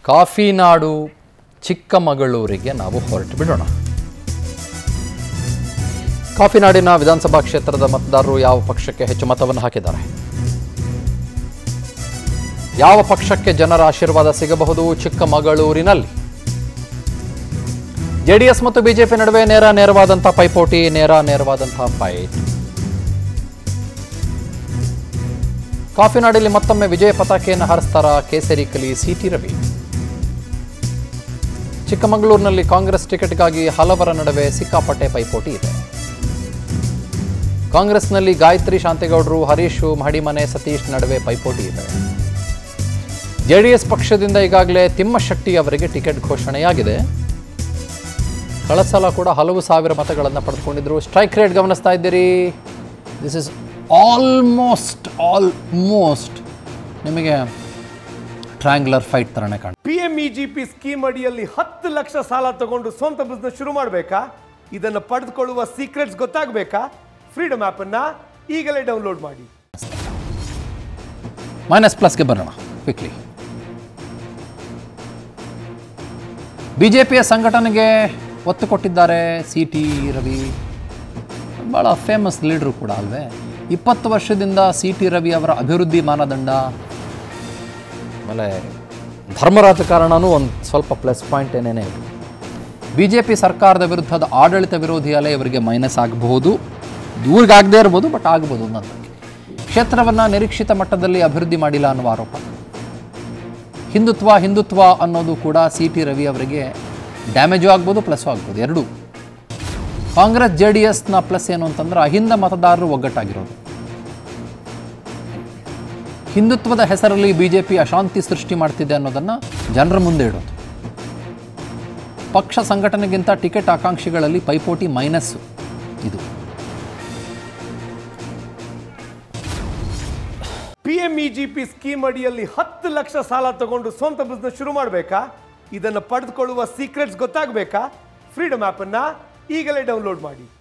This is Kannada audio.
ಕಾಫಿ ನಾಡು ಚಿಕ್ಕಮಗಳೂರಿಗೆ ನಾವು ಹೊರಟು ಬಿಡೋಣ ಕಾಫಿ ನಾಡಿನ ವಿಧಾನಸಭಾ ಕ್ಷೇತ್ರದ ಮತದಾರರು ಯಾವ ಪಕ್ಷಕ್ಕೆ ಹೆಚ್ಚು ಮತವನ್ನು ಹಾಕಿದ್ದಾರೆ ಯಾವ ಪಕ್ಷಕ್ಕೆ ಜನರ ಆಶೀರ್ವಾದ ಸಿಗಬಹುದು ಚಿಕ್ಕಮಗಳೂರಿನಲ್ಲಿ ಜೆಡಿಎಸ್ ಮತ್ತು ಬಿಜೆಪಿ ನಡುವೆ ನೇರ ನೇರವಾದಂತಹ ಪೈಪೋಟಿ ನೇರ ನೇರವಾದಂತಹ ಫೈಟ್ ಕಾಫಿನಾಡಲ್ಲಿ ಮತ್ತೊಮ್ಮೆ ವಿಜಯ ಪತಾಕೆಯನ್ನು ಹಾರಿಸ್ತಾರ ಕೇಸರಿ ಕಲಿ ಸಿಟಿ ರವಿ ಚಿಕ್ಕಮಗಳೂರಿನಲ್ಲಿ ಕಾಂಗ್ರೆಸ್ ಟಿಕೆಟ್ಗಾಗಿ ಹಲವರ ನಡುವೆ ಸಿಕ್ಕಾಪಟ್ಟೆ ಪೈಪೋಟಿ ಇದೆ ಕಾಂಗ್ರೆಸ್ನಲ್ಲಿ ಗಾಯತ್ರಿ ಶಾಂತೇಗೌಡರು ಹರೀಶು ಮಹಡಿಮನೆ ಸತೀಶ್ ನಡುವೆ ಪೈಪೋಟಿ ಇದೆ ಜೆಡಿಎಸ್ ಪಕ್ಷದಿಂದ ಈಗಾಗಲೇ ತಿಮ್ಮಶೆಟ್ಟಿ ಅವರಿಗೆ ಟಿಕೆಟ್ ಘೋಷಣೆಯಾಗಿದೆ ಕಳೆದ ಸಲ ಕೂಡ ಹಲವು ಸಾವಿರ ಮತಗಳನ್ನು ಪಡೆದುಕೊಂಡಿದ್ರು ಸ್ಟ್ರೈಕ್ ರೇಟ್ ಗಮನಿಸ್ತಾ ಇದ್ದೀರಿ ದಿಸ್ ಇಸ್ ಆಲ್ಮೋಸ್ಟ್ ಆಲ್ಮೋಸ್ಟ್ ನಿಮಗೆ ಟ್ರ್ಯಾಂಗ್ಯುಲರ್ ಫೈಟ್ ಥರನೇ ಕಾಣ P M E G P scheme ಅಡಿಯಲ್ಲಿ ಹತ್ತು ಲಕ್ಷ ಸಾಲ ತಗೊಂಡು ಸ್ವಂತ ಬಿಸ್ನೆಸ್ ಶುರು ಮಾಡಬೇಕಾ ಇದನ್ನು ಪಡೆದುಕೊಳ್ಳುವ ಸೀಕ್ರೆಟ್ಸ್ ಗೊತ್ತಾಗಬೇಕಾ ಫ್ರೀಡಮ್ ಆ್ಯಪನ್ನು ಈಗಲೇ ಡೌನ್ಲೋಡ್ ಮಾಡಿ ಮೈನಸ್ ಪ್ಲಸ್ಗೆ ಬರೋಣ ಕ್ವಿಕ್ಲಿ ಬಿಜೆಪಿಯ ಸಂಘಟನೆಗೆ ಒತ್ತು ಕೊಟ್ಟಿದ್ದಾರೆ ಸಿ ಟಿ ರವಿ ಭಾಳ ಫೇಮಸ್ ಲೀಡ್ರು ಕೂಡ ಅಲ್ವೇ ಇಪ್ಪತ್ತು ವರ್ಷದಿಂದ ಸಿ ಟಿ ರವಿ ಅವರ ಅಭಿವೃದ್ಧಿ ಮಾನದಂಡ ಆಮೇಲೆ ಧರ್ಮ ರಾಜಕಾರಣನೂ ಒಂದು ಸ್ವಲ್ಪ ಪ್ಲಸ್ ಪಾಯಿಂಟ್ ಏನೇನೇ ಇದೆ ಬಿ ಜೆ ಪಿ ಸರ್ಕಾರದ ವಿರುದ್ಧದ ಆಡಳಿತ ವಿರೋಧಿ ಅಲೆ ಇವರಿಗೆ ಮೈನಸ್ ಆಗಬಹುದು ದೂರಿಗಾಗದೇ ಇರ್ಬೋದು ಬಟ್ ಆಗ್ಬೋದು ಅನ್ನೋದಕ್ಕೆ ಕ್ಷೇತ್ರವನ್ನು ನಿರೀಕ್ಷಿತ ಮಟ್ಟದಲ್ಲಿ ಅಭಿವೃದ್ಧಿ ಮಾಡಿಲ್ಲ ಅನ್ನುವ ಆರೋಪ ಹಿಂದುತ್ವ ಹಿಂದುತ್ವ ಅನ್ನೋದು ಕೂಡ ಸಿ ಟಿ ರವಿ ಅವರಿಗೆ ಡ್ಯಾಮೇಜು ಆಗ್ಬೋದು ಪ್ಲಸ್ಸು ಆಗ್ಬೋದು ಎರಡೂ ಕಾಂಗ್ರೆಸ್ ಜೆ ಡಿ ಎಸ್ನ ಪ್ಲಸ್ ಏನು ಅಂತಂದ್ರೆ ಅಹಿಂದ ಮತದಾರರು ಒಗ್ಗಟ್ಟಾಗಿರೋದು ಹಿಂದುತ್ವದ ಹೆಸರಲ್ಲಿ ಬಿಜೆಪಿ ಅಶಾಂತಿ ಸೃಷ್ಟಿ ಮಾಡ್ತಿದೆ ಅನ್ನೋದನ್ನು ಜನರ ಮುಂದೆ ಇಡೋದು ಪಕ್ಷ ಸಂಘಟನೆಗಿಂತ ಟಿಕೆಟ್ ಆಕಾಂಕ್ಷಿಗಳಲ್ಲಿ ಪೈಪೋಟಿ ಮೈನಸ್ಸು ಇದು P M E G P scheme ಅಡಿಯಲ್ಲಿ ಹತ್ತು ಲಕ್ಷ ಸಾಲ ತಗೊಂಡು ಸ್ವಂತ ಬಿಸ್ನೆಸ್ ಶುರು ಮಾಡಬೇಕಾ ಇದನ್ನು ಪಡೆದುಕೊಳ್ಳುವ ಸೀಕ್ರೆಟ್ಸ್ ಗೊತ್ತಾಗಬೇಕಾ ಫ್ರೀಡಮ್ ಆ್ಯಪನ್ನು ಈಗಲೇ ಡೌನ್ಲೋಡ್ ಮಾಡಿ